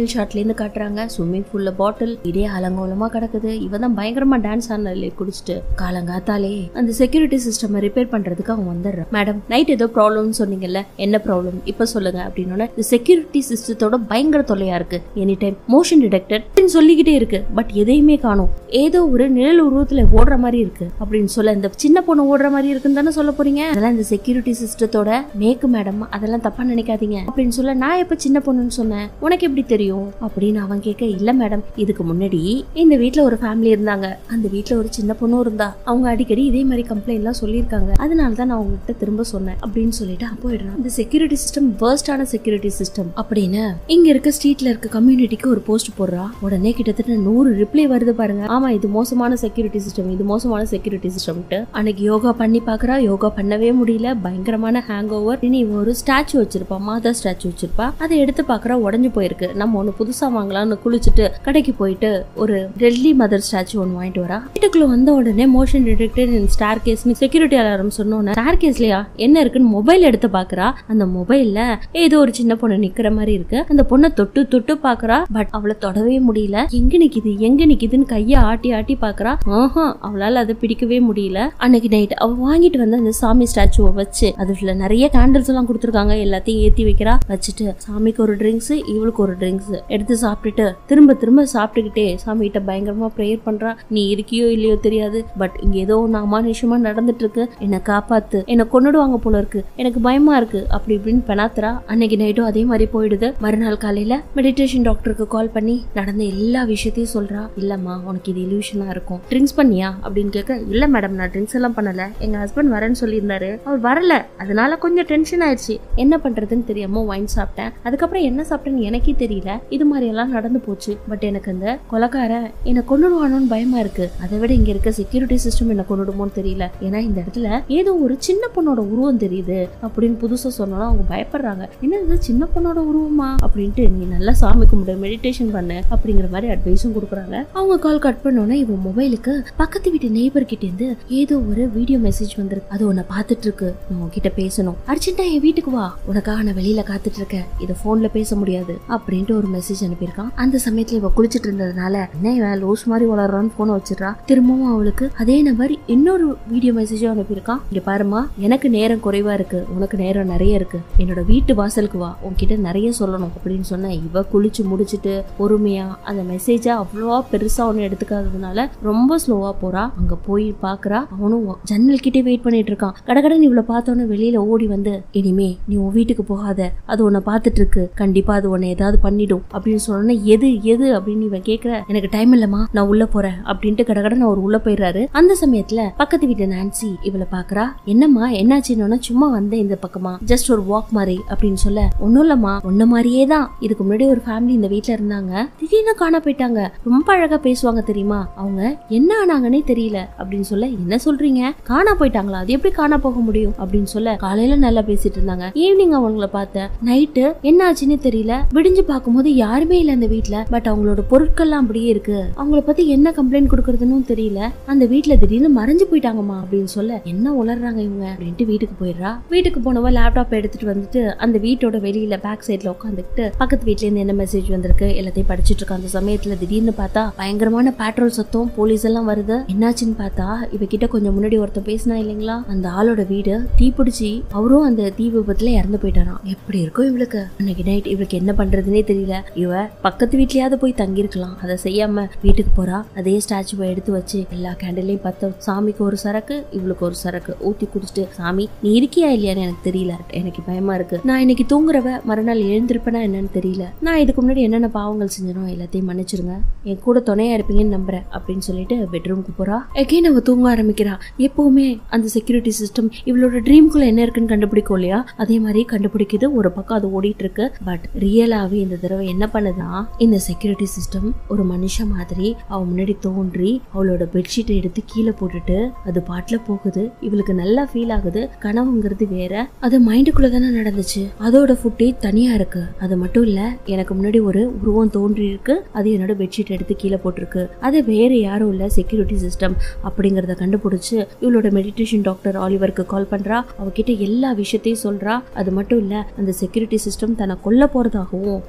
ஷாட்ல இருந்து காட்டுறாங்க ஸ்விம்மிங் பூல்ல பாட்டில் இதே அலங்கோலமா கிடக்குது இவன் தான் பயங்கரமா டான்ஸ் ஆனதுல குடிச்சிட்டு காலங்காத்தாலே அந்த செக்யூரிட்டி சிஸ்டம் ரிப்பேர் பண்றதுக்கு அவன் வந்துடுறான் மேடம் நைட் ஏதோ ப்ராப்ளம்னு சொன்னீங்கல்ல என்ன ப்ராப்ளம் இப்ப சொல்லுங்க அப்படின்னு இந்த செக்யூரிட்டி சிஸ்டத்தோட பயங்கர தொல்லையா இருக்கு எனி டைம் மோஷன் டிடெக்டர் சொல்லிக்கிட்டே இருக்கு பட் எதையுமே காணும் ஏதோ ஒரு நிழல் உருவத்துல ஓடுற மாதிரி இருக்கு அப்படின்னு சொல்ல இந்த சின்ன பொண்ணு ஓடுற மாதிரி இருக்குன்னு தானே சொல்ல போறீங்க அதெல்லாம் இந்த செக்யூரிட்டி சிஸ்டத்தோட மேக்கு மேடம் அதெல்லாம் தப்பா நினைக்காதீங்க அப்படின்னு சொல்ல நான் எப்ப சின்ன பொண்ணுன்னு சொன்னேன் உனக்கு எப்படி தெரியும் அப்படின்னு அவன் கேட்க இல்ல மேடம் இதுக்கு முன்னாடி இந்த வீட்ல ஒரு ஃபேமிலி இருந்தாங்க அந்த வீட்ல ஒரு சின்ன பொண்ணும் இருந்தா அவங்க அடிக்கடி இதே மாதிரி கம்ப்ளைண்ட் எல்லாம் சொல்லியிருக்காங்க அதனால தான் நான் உங்ககிட்ட திரும்ப சொன்னேன் அப்படின்னு சொல்லிட்டு அவன் போயிடுறான் இந்த செக்யூரிட்டி சிஸ்டம் வேர்ஸ்டான செக்யூரிட்டி சிஸ்டம் அப்படின்னு இங்க இருக்க ஸ்ட்ரீட்ல இருக்க கம்யூனிட்டிக்கு ஒரு போஸ்ட் போடுறா உடனே கிட்டத்தட்ட நூறு ரிப்ளை வருது பாருங்க ஆமா இது மோசமான செக்யூரிட்டி சிஸ்டம் இது மோசமான செக்யூரிட்டி சிஸ்டம்ட்டு அன்னைக்கு யோகா பண்ணி பாக்குறா யோகா பண்ணவே முடியல பயங்கரமான ஹேங் ஓவர் இனி இவ ஒரு ஸ்டாச்சு வச்சிருப்பா மாதா ஸ்டாச்சு வச்சிருப்பா அதை எடுத்து பாக்குறா உடஞ்சு போயிருக்கு நம்ம ஒண்ணு புதுசா வாங்கலாம்னு குளிச்சுட்டு கடைக்கு போயிட்டு ஒரு டெல்லி மதர் ஸ்டாச்சு ஒன்னு வாங்கிட்டு வரா வீட்டுக்குள்ள வந்த உடனே motion detected in staircase security alarm சொன்னோன்னே ஸ்டார் கேஸ்லயா என்ன இருக்குன்னு மொபைல் எடுத்து பாக்குறா அந்த மொபைல்ல ஏதோ ஒரு சின்ன பொண்ணு நிக்கிற மாதிரி இருக்கு அந்த பொண்ணை தொட்டு தொட்டு பாக்குறா பட் அவளை தொடவே முடியல எங்க நிக்குது எங்க நிக்குதுன்னு கைய ஆட்டி ஆட்டி பாக்குறா ஆஹா அவளால அதை பிடிக்கவே முடியல அன்னைக்கு நைட் அவ வாங்கிட்டு வந்து அந்த சாமி ஸ்டாச்சுவை வச்சு அதுல நிறைய கேண்டில்ஸ் எல்லாம் கொடுத்துருக்காங்க எல்லாத்தையும் ஏத்தி வைக்கிறா வச்சுட்டு சாமிக்கு ஒரு ட்ரிங்க்ஸ் இவளுக்கு ஒரு ட்ரிங்க்ஸ் எடுத்து சாப்பிட்டுட்டு திரும்ப திரும்ப சாப்பிட்டுக்கிட்டே சாமி கிட்ட பயங்கரமா ப்ரேயர் பண்றா நீ இருக்கியோ இல்லையோ தெரியாது பட் இங்க ஏதோ ஒன்று அமானுஷமா நடந்துட்டு இருக்கு என்னை காப்பாத்து என்னை கொன்னுடுவாங்க போல இருக்கு எனக்கு பயமா இருக்கு அப்படி இப்படின்னு பெனாத்துறா அன்னைக்கு நைட்டும் அதே மாதிரி போயிடுது மறுநாள் காலையில மெடிடேஷன் டாக்டருக்கு கால் பண்ணி நடந்த எல்லா விஷயத்தையும் சொல்றா இல்லம்மா உனக்கு இது இல்யூஷனா இருக்கும் ட்ரிங்க்ஸ் பண்ணியா அப்படின்னு கேட்க இல்ல மேடம் நான் ட்ரிங்க்ஸ் எல்லாம் பண்ணல எங்க ஹஸ்பண்ட் வரேன்னு சொல்லியிருந்தாரு அவர் வரல அதனால கொஞ்சம் டென்ஷன் ஆயிடுச்சு என்ன பண்றதுன்னு தெரியாம வைன் சாப்பிட்டேன் அதுக்கப்புறம் என்ன சாப்பிட்டேன்னு எனக்கே தெரியல இது மாதிரி எல்லாம் நடந்து போச்சு பட் எனக்கு அந்த கொலக்காரன் என்னை கொண்டுடுவானோன்னு பயமா இருக்கு அதை விட இங்க இருக்க செக்யூரிட்டி சிஸ்டம் என்ன கொண்டுடுமோன்னு தெரியல ஏன்னா இந்த இடத்துல ஏதோ ஒரு சின்ன பொண்ணோட உருவம் தெரியுது அப்படின்னு புதுசா சொன்னோன்னா அவங்க பயப்படுறாங்க என்ன இது சின்ன பொண்ணோட உருவமா அப்படின்ட்டு நீ நல்லா சாமி கும்பிடு மெடிடேஷன் பண்ணு அப்படிங்கிற மாதிரி அட்வைஸும் கொடுக்குறாங்க அவங்க கால் கட் பண்ணோன்னே இவன் மொபைலுக்கு பக்கத்து வீட்டு நெய்பர் கிட்ட இருந்து ஏதோ ஒரு வீடியோ மெசேஜ் வந்திருக்கு அது உன்னை பார்த்துட்டு இருக்கு நான் உன்கிட்ட பேசணும் அர்ஜென்ட்டா என் வீட்டுக்கு வா உனக்காக நான் வெளியில காத்துட்டு இருக்கேன் இதை போன்ல பேச முடியாது அப்படின்ட்டு ஒரு மெசேஜ் அனுப்பியிருக்கான் அந்த சமயத்துல இவ குளிச்சிட்டு இருந்ததுனால என்ன இவன் லூஸ் மாதிரி வளர்றான்னு போனை வச்சிடுறா திரும்பவும் அவளுக்கு அதே நபர் இன்னொரு வீடியோ மெசேஜும் அனுப்பியிருக்கான் இங்க பாருமா எனக்கு நேரம் குறைவா இருக்கு உனக்கு நேரம் நிறைய இருக்கு என்னோட வீட்டு வாசலுக்கு வா உன்கிட்ட நிறைய சொல்லணும் அப்படின்னு சொன்ன இவ குளிச்சு முடிச்சிட்டு பொறுமையா அந்த மெசேஜா அவ்வளவா பெருசா ஒண்ணு எடுத்துக்காததுனால ரொம்ப ஸ்லோவா போறா அங்க போய் பாக்குறா அவனும் ஜன்னல் கிட்டே வெயிட் பண்ணிட்டு இருக்கான் கடகடன் இவளை பார்த்தோன்னே வெளியில ஓடி வந்து இனிமே நீ உன் வீட்டுக்கு போகாத அது உன்னை பார்த்துட்டு இருக்கு கண்டிப்பா அது உன்னை ஏதாவது பண்ணிடும் அப்படின்னு சொன்னோன்னே எது எது அப்படின்னு இவன் கேக்குற எனக்கு டைம் இல்லம்மா நான் உள்ள போறேன் அப்படின்ட்டு கடகடன் அவர் உள்ள போயிடுறாரு அந்த சமயத்துல பக்கத்து வீட்டு நான்சி இவளை பாக்குறா என்னம்மா என்னாச்சுன்னு சும்மா வந்தேன் இந்த பக்கமா ஜஸ்ட் ஒரு வாக் மாதிரி அப்படின்னு சொல்ல ஒன்னும் இல்லம்மா உன்ன மாதிரியே தான் இதுக்கு முன்னாடி ஒரு ஃபேமிலி இந்த வீட்ல இருந்தாங்க திடீர்னு காண போயிட்டாங்க ரொம்ப அழகா பேசுவாங்க தெரியுமா அவங்க என்ன ஆனாங்கன்னே தெரியல அப்படின்னு சொல்ல என்ன சொல்றீங்க காணா போயிட்டாங்களா அது எப்படி காணா போக முடியும் அப்படின்னு சொல்ல காலையில நல்லா பேசிட்டு இருந்தாங்க ஈவினிங் அவங்கள பார்த்தேன் நைட்டு என்ன ஆச்சுன்னு தெரியல விடிஞ்சு பார்க்கும்போது யாருமே இல்ல அந்த வீட்ல பட் அவங்களோட பொருட்கள்லாம் அப்படியே இருக்கு அவங்கள பத்தி என்ன கம்ப்ளைண்ட் கொடுக்கறதுன்னு தெரியல அந்த வீட்ல திடீர்னு மறைஞ்சு போயிட்டாங்கம்மா அப்படின்னு சொல்ல என்ன உளறாங்க இவங்க அப்படின்ட்டு வீட்டுக்கு போயிடுறா வீட்டுக்கு போனவ லேப்டாப் எடுத்துட்டு வந்துட்டு அந்த வீட்டோட வெளியில பேக் சைட்ல உட்காந்துக்கிட்டு பக்கத்து வீட்ல இருந்து என்ன மெசேஜ் வந்திருக்கு எல்லாத்தையும் படிச்சிட்டு இருக்க அந்த சமயத்துல திடீர்னு பார்த்தா பயங்கரமான பேட்ரோல் சத்தம் போலீஸ் எல்லாம் வருது என்னாச்சுன்னு பார்த்தா இவகிட்ட கொஞ்சம் முன்னாடி ஒருத்தன் பேசினா இல்லைங்களா அந்த ஆளோட வீடு தீப்பிடிச்சு அவரும் அந்த தீ விபத்துல இறந்து போயிட்டாராம் எப்படி இருக்கும் இவளுக்கு அன்னைக்கு நைட் இவளுக்கு என்ன பண்றதுனே தெரியல இவ பக்கத்து வீட்லயாவது போய் தங்கியிருக்கலாம் அதை செய்யாம வீட்டுக்கு போறா அதே ஸ்டாச்சுவை எடுத்து வச்சு எல்லா கேண்டிலையும் பத்த சாமிக்கு ஒரு சரக்கு இவளுக்கு ஒரு சரக்கு ஊத்தி குடிச்சிட்டு சாமி நீ இருக்கியா இல்லையான்னு எனக்கு தெரியல எனக்கு பயமா இருக்கு நான் இன்னைக்கு தூங்குறவ மறுநாள் எழுந்திருப்பேனா என்னன்னு தெரியல நான் இதுக்கு முன்னாடி என்னென்ன பாவங்கள் செஞ்சனோ எல்லாத்தையும் மன்னிச்சிருங்க என் கூட துணையா இருப்பீங்கன்னு நம்புறேன் அப்படின்னு சொல்லிட்டு பெட்ரூம்க்கு போறா எகைன் அவ தூங்க ஆரம்பிக்கிறா எப்பவுமே அந்த செக்யூரிட்டி சிஸ்டம் இவளோட ட்ரீம்குள்ள என்ன இருக்குன்னு கண்டுபிடிக்கும் இல்லையா அதே மாதிரி கண்டுபிடிக்குது ஒரு பக்கம் அது ஓடிட்டு இருக்கு பட் ரியலாவே இந்த தடவை என்ன பண்ணுதா இந்த செக்யூரிட்டி சிஸ்டம் ஒரு மனுஷன் மாதிரி அவ முன்னாடி தோன்றி அவளோட பெட்ஷீட்டை எடுத்து கீழே போட்டுட்டு அது பாட்டுல போகுது இவளுக்கு நல்லா ஃபீல் ஆகுது கனவுங்கிறது வேற அது மைண்டுக்குள்ள தானே நடந்துச்சு அதோட ஃபுட்டேஜ் தனியா இருக்கு அது மட்டும் இல்ல எனக்கு முன்னாடி ஒரு உருவம் தோன்றி இருக்கு அது என்னோட பெட்ஷீட் எடுத்து கீழே போட்டிருக்கு அது வேற யாரும் இல்ல செக்யூரிட்டி சிஸ்டம் அப்படிங்கறத கண்டுபிடிச்சு இவளோட மெடிடேஷன் டாக்டர் ஆலிவருக்கு கால் பண்றா அவகிட்ட எல்லா விஷயத்தையும் சொல்றா அது மட்டும் இல்ல அந்த செக்யூரிட்டி சிஸ்டம் தன்னை கொல்ல போறதாகவும் தான் அதுல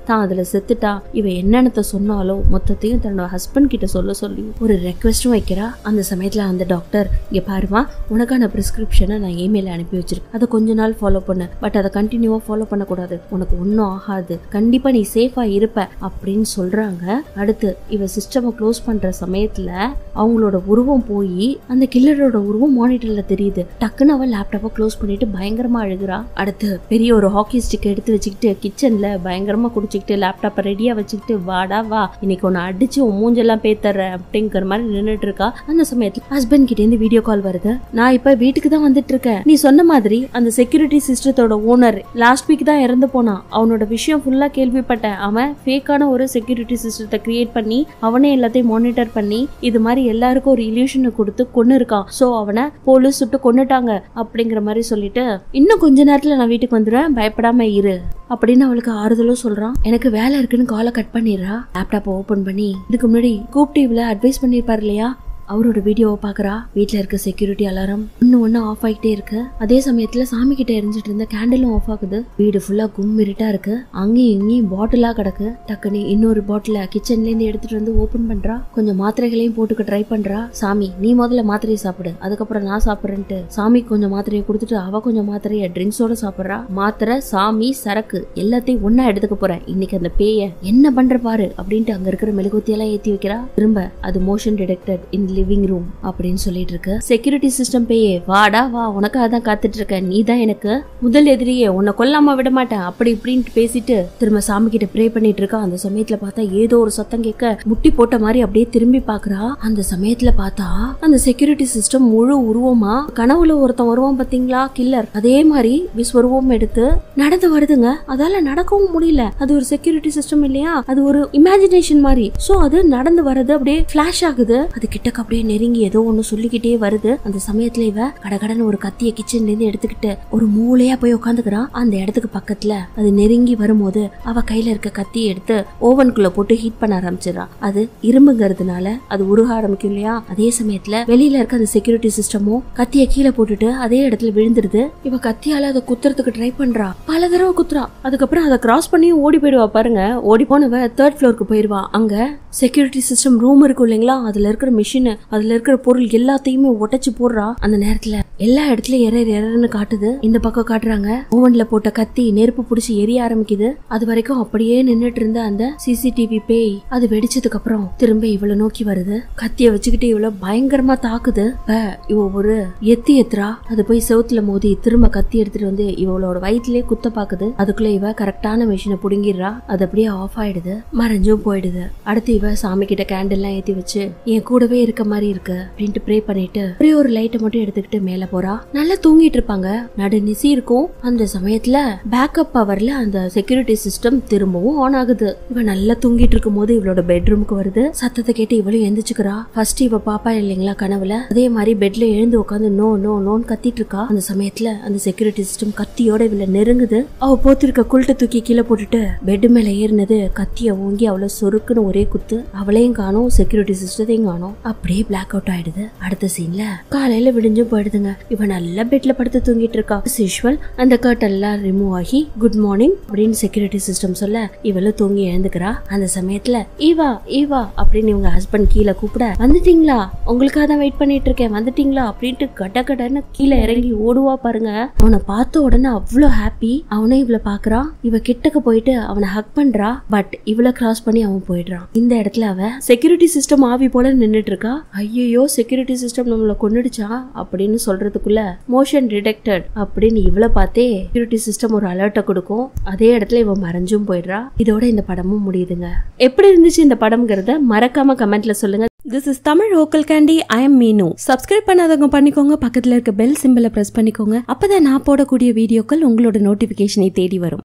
செத்துட்டா இவ என்னென்னத்த சொன்னாலோ மொத்தத்தையும் தன்னோட ஹஸ்பண்ட் கிட்ட சொல்ல சொல்லி ஒரு ரெக்வெஸ்டும் வைக்கிறா அந்த சமயத்துல அந்த டாக்டர் இங்க பாருமா உனக்கான பிரிஸ்கிரிப்ஷனை நான் இமெயில் அனுப்பி வச்சிருக்கேன் அதை கொஞ்ச நாள் ஃபாலோ பண்ணு பட் அதை கண்டினியூவா ஃபாலோ பண்ணக்கூடாது உனக்கு ஒன்றும் ஆகாது கண்டிப்பா நீ சேஃபா இருப்ப அப்படின்னு சொல்றாங்க அடுத்து இவ சிஸ்டமை க்ளோஸ் பண்ற சமயத்துல அவங்களோட உருவம் போய் அந்த கில்லரோட உருவம் மானிட்டர்ல தெரியுது டக்குன்னு அவ லேப்டாப்பை க்ளோஸ் பண்ணிட்டு பயங்கரமா அழுகுறா அடுத்து பெரிய ஒரு ஹாக்கி ஸ்டிக் எடுத்து வச்சுக்கிட்டு கிச்சன்ல பயங்கரமா குடிச்சுக்கிட்டு லேப்டாப்பை ரெடியா வச்சுக்கிட்டு வாடா வா இன்னைக்கு உன்னை அடிச்சு உன் மூஞ்செல்லாம் பேத்தர்றேன் அப்படிங்கிற மாதிரி நின்னுட்டு இருக்கா அந்த சமயத்துல ஹஸ்பண்ட் கிட்ட இருந்து வீடியோ கால் வருது நான் இப்ப வீட்டுக்கு தான் வந்துட்டு இருக்கேன் நீ சொன்ன மாதிரி அந்த செக்யூரிட்டி சிஸ்டத்தோட ஓனர் லாஸ்ட் வீக் தான் இறந்து போனான் அவனோட விஷயம் ஃபுல்லா கேள்விப்பட்டேன் அவன் ஃபேக்கான ஒரு செக்யூரிட்டி சிஸ்டத்தை கிரியேட் பண்ணி அவனே எல்லாத்தையும் மானிட்டர் பண்ணி இது மாதிரி எல்லாருக்கும் ஒரு இல்யூஷனை கொடுத்து கொன்னு இருக்கான் சோ அவனை போலீஸ் சுட்டு கொன்னுட்டாங்க அப்படிங்கிற மாதிரி சொல்லிட்டு இன்னும் கொஞ்ச நேரத்துல நான் வீட்டுக்கு வந்துடுவேன் பயப்படாம இரு அப்படின்னு அவளுக்கு ஆறுதலும் சொல்றான் எனக்கு வேலை இருக்குன்னு காலை கட் பண்ணிடுறா லேப்டாப்பை ஓபன் பண்ணி இதுக்கு முன்னாடி கூப் டிவில அட்வைஸ் பண்ணிருப்பாரு இல்லையா அவரோட வீடியோவை பாக்குறா வீட்ல இருக்க செக்யூரிட்டி அலாரம் ஒன்னு ஒன்னு ஆஃப் ஆகிட்டே இருக்கு அதே சமயத்துல சாமி கிட்ட எரிஞ்சிட்டு இருந்த கேண்டிலும் ஆஃப் ஆகுது வீடு ஃபுல்லா கும் இருட்டா இருக்கு அங்கேயும் இங்கேயும் பாட்டிலா கிடக்கு டக்குன்னு இன்னொரு பாட்டில கிச்சன்ல இருந்து எடுத்துட்டு வந்து ஓபன் பண்றா கொஞ்சம் மாத்திரைகளையும் போட்டுக்க ட்ரை பண்றா சாமி நீ முதல்ல மாத்திரையை சாப்பிடு அதுக்கப்புறம் நான் சாப்பிடுறேன்ட்டு சாமிக்கு கொஞ்சம் மாத்திரையை கொடுத்துட்டு அவ கொஞ்சம் மாத்திரையை ட்ரிங்க்ஸோட சாப்பிடுறா மாத்திரை சாமி சரக்கு எல்லாத்தையும் ஒன்னா எடுத்துக்க போறேன் இன்னைக்கு அந்த பேய என்ன பண்ற பாரு அப்படின்ட்டு அங்க இருக்கிற மெழுகுத்தியெல்லாம் ஏத்தி வைக்கிறா திரும்ப அது motion detected in living room அப்படின்னு சொல்லிட்டு இருக்கு செக்யூரிட்டி சிஸ்டம் பேயே வாடா வா உனக்காக தான் காத்துட்டு இருக்க நீ தான் எனக்கு முதல் எதிரியே உன்னை கொல்லாம விட மாட்டேன் அப்படி இப்படின்ட்டு பேசிட்டு திரும்ப சாமி கிட்ட ப்ரே பண்ணிட்டு இருக்கா அந்த சமயத்துல பார்த்தா ஏதோ ஒரு சத்தம் கேட்க முட்டி போட்ட மாதிரி அப்படியே திரும்பி பாக்குறா அந்த சமயத்துல பார்த்தா அந்த செக்யூரிட்டி சிஸ்டம் முழு உருவமா கனவுல ஒருத்தன் வருவான் பாத்தீங்களா கில்லர் அதே மாதிரி விஸ்வருவம் எடுத்து நடந்து வருதுங்க அதால நடக்கவும் முடியல அது ஒரு செக்யூரிட்டி சிஸ்டம் இல்லையா அது ஒரு இமேஜினேஷன் மாதிரி சோ அது நடந்து வர்றது அப்படியே ஃபிளாஷ் ஆகுது அது கிட்டக்க அப்படியே நெருங்கி ஏதோ ஒண்ணு சொல்லிக்கிட்டே வருது அந்த சமயத்துல இவ கடகடன்னு ஒரு கத்திய கிச்சன்ல இருந்து எடுத்துக்கிட்டு ஒரு மூலையா போய் உட்காந்துக்கிறான் அந்த இடத்துக்கு பக்கத்துல அது நெருங்கி வரும்போது அவ கையில இருக்க கத்தியை எடுத்து ஓவனுக்குள்ள போட்டு ஹீட் பண்ண ஆரம்பிச்சிடறா அது இரும்புங்கிறதுனால அது உருக ஆரம்பிக்கும் இல்லையா அதே சமயத்துல வெளியில இருக்க அந்த செக்யூரிட்டி சிஸ்டமும் கத்திய கீழே போட்டுட்டு அதே இடத்துல விழுந்துருது இவ கத்தியால அதை குத்துறதுக்கு ட்ரை பண்றா பல தடவை குத்துறா அதுக்கப்புறம் அதை கிராஸ் பண்ணியும் ஓடி போயிடுவா பாருங்க ஓடி போனவ தேர்ட் ஃப்ளோருக்கு போயிருவா அங்க செக்யூரிட்டி சிஸ்டம் ரூம் இருக்கும் இல்லைங்களா அதுல இருக்கிற மிஷின் அதுல இருக்கிற பொருள் எல்லாத்தையுமே உடைச்சு போடுறா அந்த நேரத்துல எல்லா இடத்துலயும் எரர் எரர்னு காட்டுது இந்த பக்கம் காட்டுறாங்க ஓவன்ல போட்ட கத்தி நெருப்பு புடிச்சு எரிய ஆரம்பிக்குது அது வரைக்கும் அப்படியே நின்னுட்டு இருந்த அந்த சிசிடிவி பேய் அது வெடிச்சதுக்கு அப்புறம் திரும்ப இவள நோக்கி வருது கத்திய வச்சுக்கிட்டு இவள பயங்கரமா தாக்குது இப்ப இவ ஒரு எத்தி எத்துறா அது போய் செவுத்துல மோதி திரும்ப கத்தி எடுத்துட்டு வந்து இவளோட வயிற்றுலயே குத்த பாக்குது அதுக்குள்ள இவ கரெக்டான மிஷினை புடுங்கிடுறா அது அப்படியே ஆஃப் ஆயிடுது மறைஞ்சும் போயிடுது அடுத்து இவ சாமி கிட்ட கேண்டில் எல்லாம் ஏத்தி வச்சு என் கூடவே இருக்க மாதிரி இருக்கு அப்படின்ட்டு ப்ரே பண்ணிட்டு ஒரே ஒரு லைட்டை மட்டும் எடுத்துக்கிட்டு மேல போறா நல்லா தூங்கிட்டு இருப்பாங்க நடு நிசி இருக்கும் அந்த சமயத்துல பேக்கப் பவர்ல அந்த செக்யூரிட்டி சிஸ்டம் திரும்பவும் ஆன் ஆகுது இவ நல்லா தூங்கிட்டு இருக்கும் போது இவளோட பெட்ரூமுக்கு வருது சத்தத்தை கேட்டு இவளும் எந்திரிச்சுக்கிறா ஃபர்ஸ்ட் இவ பாப்பா இல்லைங்களா கனவுல அதே மாதிரி பெட்ல எழுந்து உட்காந்து நோ நோ நோன்னு கத்திட்டு இருக்கா அந்த சமயத்துல அந்த செக்யூரிட்டி சிஸ்டம் கத்தியோட இவள நெருங்குது அவ போத்திருக்க குல்ட்ட தூக்கி கீழே போட்டுட்டு பெட் மேல ஏறினது கத்திய ஓங்கி அவள சொருக்குன்னு ஒரே குத்து அவளையும் காணும் செக்யூரிட்டி சிஸ்டத்தையும் காணும் அப்படியே பிளாக் அவுட் ஆயிடுது அடுத்த சீன்ல காலையில விடிஞ்சும் போயிடுதுங்க இவ நல்ல பெட்ல படுத்து தூங்கிட்டு இருக்கா யூஸ்வல் அந்த கர்டன் எல்லாம் ரிமூவ் ஆகி குட் மார்னிங் அப்படின்னு செக்யூரிட்டி சிஸ்டம் சொல்ல இவளும் தூங்கி எழுந்துக்கிறா அந்த சமயத்துல ஈவா ஈவா அப்படின்னு இவங்க ஹஸ்பண்ட் கீழே கூப்பிட வந்துட்டீங்களா உங்களுக்காக தான் வெயிட் பண்ணிட்டு இருக்கேன் வந்துட்டீங்களா அப்படின்ட்டு கட கடன்னு கீழே இறங்கி ஓடுவா பாருங்க அவனை பார்த்த உடனே அவ்வளோ ஹாப்பி அவனே இவள பாக்குறான் இவ கிட்டக்க போயிட்டு அவனை ஹக் பண்றா பட் இவள கிராஸ் பண்ணி அவன் போயிடுறான் இந்த இடத்துல அவ செக்யூரிட்டி சிஸ்டம் ஆவி போல நின்னுட்டு இருக்கா ஐயோ செக்யூரிட்டி சிஸ்டம் நம்மள கொன்னுடுச்சா அப்படின்னு சொல்றதுக்குள்ள மோஷன் டிடெக்டட் அப்படின்னு இவள பார்த்தே செக்யூரிட்டி சிஸ்டம் ஒரு அலர்ட்டை கொடுக்கும் அதே இடத்துல இவ மறைஞ்சும் போயிடுறா இதோட இந்த படமும் முடியுதுங்க எப்படி இருந்துச்சு இந்த படம்ங்கிறத மறக்காம கமெண்ட்ல சொல்லுங்க திஸ் இஸ் தமிழ் ஓக்கல் candy I am Meenu subscribe பண்ணாதவங்க பண்ணிக்கோங்க பக்கத்துல இருக்க பெல் சிம்பிளை பிரஸ் பண்ணிக்கோங்க அப்பதான் நான் போடக்கூடிய வீடியோக்கள் உங்களோட நோட்டிபிகேஷனை தேடி வரும்